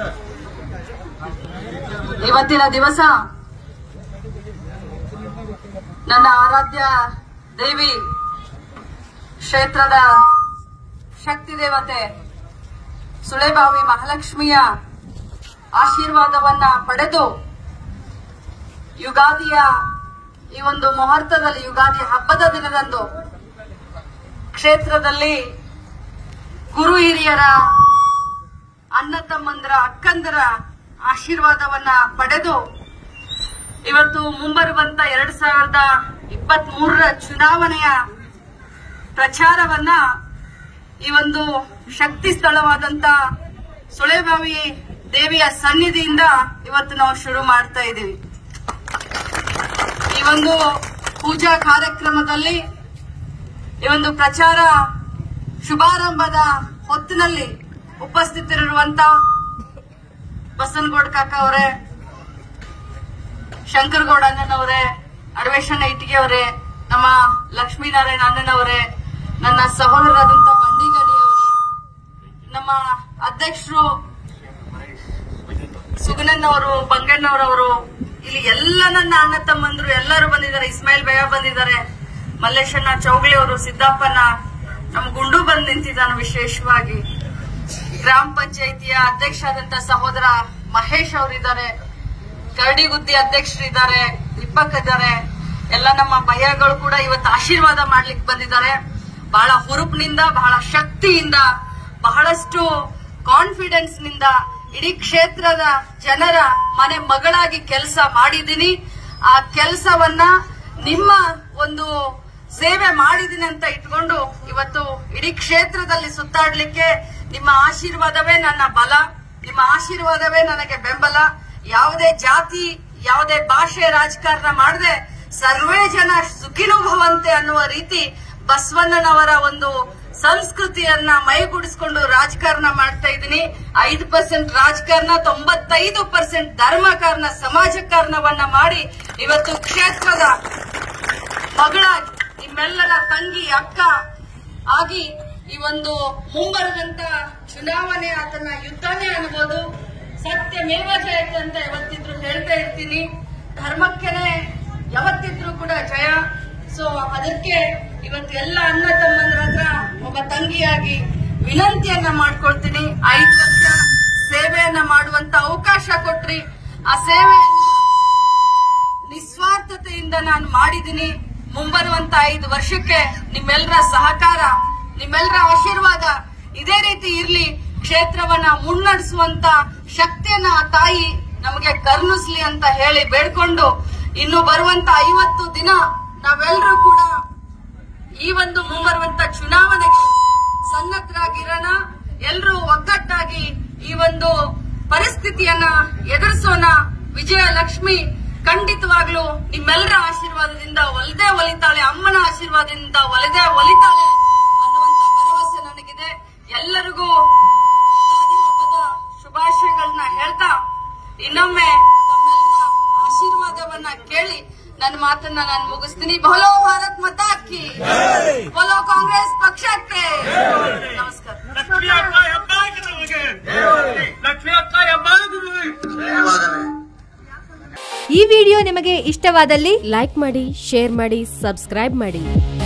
ಇವತ್ತಿನ ದಿವಸ ನನ್ನ ಆರಾಧ್ಯ ದೇವಿ ಕ್ಷೇತ್ರದ ಶಕ್ತಿ ದೇವತೆ ಸುಳೆಬಾವಿ ಮಹಾಲಕ್ಷ್ಮಿಯ ಆಶೀರ್ವಾದವನ್ನ ಪಡೆದು ಯುಗಾದಿಯ ಈ ಒಂದು ಮುಹೂರ್ತದಲ್ಲಿ ಯುಗಾದಿ ಹಬ್ಬದ ದಿನದಂದು ಕ್ಷೇತ್ರದಲ್ಲಿ ಗುರು ಹಿರಿಯರ ಅಣ್ಣ ತಮ್ಮಂದರ ಅಕ್ಕಂದರ ಆಶೀರ್ವಾದವನ್ನ ಪಡೆದು ಇವತ್ತು ಮುಂಬರುವಂತ ಎರಡ್ ಸಾವಿರದ ಇಪ್ಪತ್ತ್ ಮೂರರ ಚುನಾವಣೆಯ ಪ್ರಚಾರವನ್ನ ಈ ಒಂದು ಶಕ್ತಿ ಸ್ಥಳವಾದಂತ ಸುಳೆಬಾವಿ ದೇವಿಯ ಸನ್ನಿಧಿಯಿಂದ ಇವತ್ತು ನಾವು ಶುರು ಮಾಡ್ತಾ ಇದ್ದೀವಿ ಈ ಒಂದು ಪೂಜಾ ಕಾರ್ಯಕ್ರಮದಲ್ಲಿ ಈ ಒಂದು ಪ್ರಚಾರ ಶುಭಾರಂಭದ ಹೊತ್ತಿನಲ್ಲಿ ಉಪಸ್ಥಿತರಿರುವಂತ ಬಸನಗೌಡ ಕಾಕ ಅವರೇ ಶಂಕರಗೌಡ ಅಣ್ಣನವರೇ ಅಡವೇಶಣ್ಣ ಇಟ್ಟಿಗೆ ಅವರೇ ನಮ್ಮ ಲಕ್ಷ್ಮೀನಾರಾಯಣ ಅಣ್ಣನವರೇ ನನ್ನ ಸಹೋದರರಾದಂತ ಬಂಡಿಗಡಿ ಅವರೇ ನಮ್ಮ ಅಧ್ಯಕ್ಷರು ಸುಗನನ್ನವರು ಬಂಗಣ್ಣವರವರು ಇಲ್ಲಿ ಎಲ್ಲ ನನ್ನ ಅಣ್ಣ ತಮ್ಮಂದ್ರು ಎಲ್ಲರೂ ಬಂದಿದ್ದಾರೆ ಇಸ್ಮಾಯಿಲ್ ಭಯ ಬಂದಿದ್ದಾರೆ ಮಲ್ಲೇಶಣ್ಣ ಚೌಗಳಿ ಅವರು ಸಿದ್ದಪ್ಪನ ನಮ್ಮ ಗುಂಡು ಬಂದು ನಿಂತಿದ್ದಾನೆ ವಿಶೇಷವಾಗಿ ಗ್ರಾಮ ಪಂಚಾಯಿತಿಯ ಅಧ್ಯಕ್ಷ ಆದಂತ ಸಹೋದರ ಮಹೇಶ್ ಅವರಿದ್ದಾರೆ ಕರಡಿಗುದ್ದಿ ಅಧ್ಯಕ್ಷರಿದ್ದಾರೆ ದೀಪಕ್ ಇದ್ದಾರೆ ಎಲ್ಲ ನಮ್ಮ ಭಯಗಳು ಕೂಡ ಇವತ್ತು ಆಶೀರ್ವಾದ ಮಾಡ್ಲಿಕ್ಕೆ ಬಂದಿದ್ದಾರೆ ಬಹಳ ಹುರುಪಿನಿಂದ ಬಹಳ ಶಕ್ತಿಯಿಂದ ಬಹಳಷ್ಟು ಕಾನ್ಫಿಡೆನ್ಸ್ ನಿಂದ ಇಡೀ ಕ್ಷೇತ್ರದ ಜನರ ಮನೆ ಮಗಳಾಗಿ ಕೆಲಸ ಮಾಡಿದ್ದೀನಿ ಆ ಕೆಲಸವನ್ನ ನಿಮ್ಮ ಒಂದು ಸೇವೆ ಮಾಡಿದ್ದೀನಿ ಅಂತ ಇಟ್ಕೊಂಡು ಇವತ್ತು ಇಡೀ ಕ್ಷೇತ್ರದಲ್ಲಿ ಸುತ್ತಾಡ್ಲಿಕ್ಕೆ ನಿಮ್ಮ ಆಶೀರ್ವಾದವೇ ನನ್ನ ಬಲ ನಿಮ್ಮ ಆಶೀರ್ವಾದವೇ ನನಗೆ ಬೆಂಬಲ ಯಾವುದೇ ಜಾತಿ ಯಾವುದೇ ಭಾಷೆ ರಾಜಕಾರಣ ಮಾಡದೆ ಸರ್ವೇ ಜನ ಸುಖಿನೂ ಭವಂತೆ ಅನ್ನುವ ರೀತಿ ಬಸವಣ್ಣನವರ ಒಂದು ಸಂಸ್ಕೃತಿಯನ್ನ ಮೈಗೂಡಿಸ್ಕೊಂಡು ರಾಜಕಾರಣ ಮಾಡ್ತಾ ಇದ್ದೀನಿ ಐದು ಪರ್ಸೆಂಟ್ ರಾಜಕಾರಣ ತೊಂಬತ್ತೈದು ಪರ್ಸೆಂಟ್ ಧರ್ಮಕಾರಣ ಸಮಾಜಕಾರಣವನ್ನ ಮಾಡಿ ಇವತ್ತು ಕ್ಷೇತ್ರದ ಮಗಳಾಗಿ ನಿಮ್ಮೆಲ್ಲರ ತಂಗಿ ಅಕ್ಕ ಆಗಿ ಈ ಒಂದು ಮುಂಬರದಂತ ಚುನಾವಣೆ ಅದನ್ನ ಯುದ್ಧನೇ ಅನ್ಬೋದು ಸತ್ಯಮೇವ ಜಯತೆ ಅಂತ ಯಾವತ್ತಿದ್ರು ಹೇಳ್ತಾ ಇರ್ತೀನಿ ಧರ್ಮಕ್ಕೆನೆ ಯಾವತ್ತಿದ್ರು ಕೂಡ ಜಯ ಸೊ ಅದಕ್ಕೆ ಇವತ್ತು ಎಲ್ಲ ಅಣ್ಣ ತಮ್ಮಂದ್ರ ಹತ್ರ ಒಬ್ಬ ತಂಗಿಯಾಗಿ ವಿನಂತಿಯನ್ನ ಮಾಡ್ಕೊಳ್ತೀನಿ ಐದು ವರ್ಷ ಸೇವೆಯನ್ನ ಮಾಡುವಂತ ಅವಕಾಶ ಕೊಟ್ರಿ ಆ ಸೇವೆಯನ್ನ ನಿಸ್ವಾರ್ಥತೆಯಿಂದ ನಾನು ಮಾಡಿದ್ದೀನಿ ಮುಂಬರುವಂತ ಐದು ವರ್ಷಕ್ಕೆ ನಿಮ್ಮೆಲ್ಲರ ಸಹಕಾರ ನಿಮ್ಮೆಲ್ಲರ ಆಶೀರ್ವಾದ ಇದೇ ರೀತಿ ಇರ್ಲಿ ಕ್ಷೇತ್ರವನ್ನ ಮುನ್ನಡೆಸುವಂತ ಶಕ್ತಿಯನ್ನ ಆ ತಾಯಿ ನಮಗೆ ಕರುಣಿಸ್ಲಿ ಅಂತ ಹೇಳಿ ಬೇಡ್ಕೊಂಡು ಇನ್ನು ಬರುವಂತ ಐವತ್ತು ದಿನ ನಾವೆಲ್ಲರೂ ಕೂಡ ಈ ಒಂದು ಮುಂಬರುವಂತ ಚುನಾವಣೆಗೆ ಸನ್ನದ್ಧರಾಗಿರೋಣ ಎಲ್ಲರೂ ಒಗ್ಗಟ್ಟಾಗಿ ಈ ಒಂದು ಪರಿಸ್ಥಿತಿಯನ್ನ ಎದುರಿಸೋಣ ವಿಜಯ ಲಕ್ಷ್ಮಿ ಖಂಡಿತವಾಗ್ಲೂ ನಿಮ್ಮೆಲ್ಲರ ಆಶೀರ್ವಾದದಿಂದ ಒಲಿದೇ ಒಲಿತಾಳೆ ಅಮ್ಮನ ಆಶೀರ್ವಾದದಿಂದ ಒಲಿದೇ ಒಲಿತಾಳೆ ಅನ್ನುವಂತ ಭರವಸೆ ನನಗಿದೆ ಎಲ್ಲರಿಗೂ ಯುಗಾದಿ ಹಬ್ಬದ ಶುಭಾಶಯಗಳನ್ನ ಹೇಳ್ತಾ ಇನ್ನೊಮ್ಮೆ ತಮ್ಮೆಲ್ಲರ ಆಶೀರ್ವಾದವನ್ನ ಕೇಳಿ ನನ್ನ ಮಾತನ್ನ ನಾನು ಮುಗಿಸ್ತೀನಿ ಬೋಲೋ ಭಾರತ್ ಮತಾ ಕಿ ಬೋಲೋ ಕಾಂಗ್ರೆಸ್ ಪಕ್ಷಕ್ಕೆ ನಮಸ್ಕಾರ ಲಕ್ಷ್ಮಿ ಅಕ್ಕ ಹೆಬ್ಬಾಗಿ ನಮಗೆ ಲಕ್ಷ್ಮಿ ಅಕ್ಕ ಹೆಬ್ಬಾಗಿ ನಮಗೆ ಈ ವಿಡಿಯೋ ನಿಮಗೆ ಇಷ್ಟವಾದಲ್ಲಿ ಲೈಕ್ ಮಾಡಿ ಶೇರ್ ಮಾಡಿ ಸಬ್ಸ್ಕ್ರೈಬ್ ಮಾಡಿ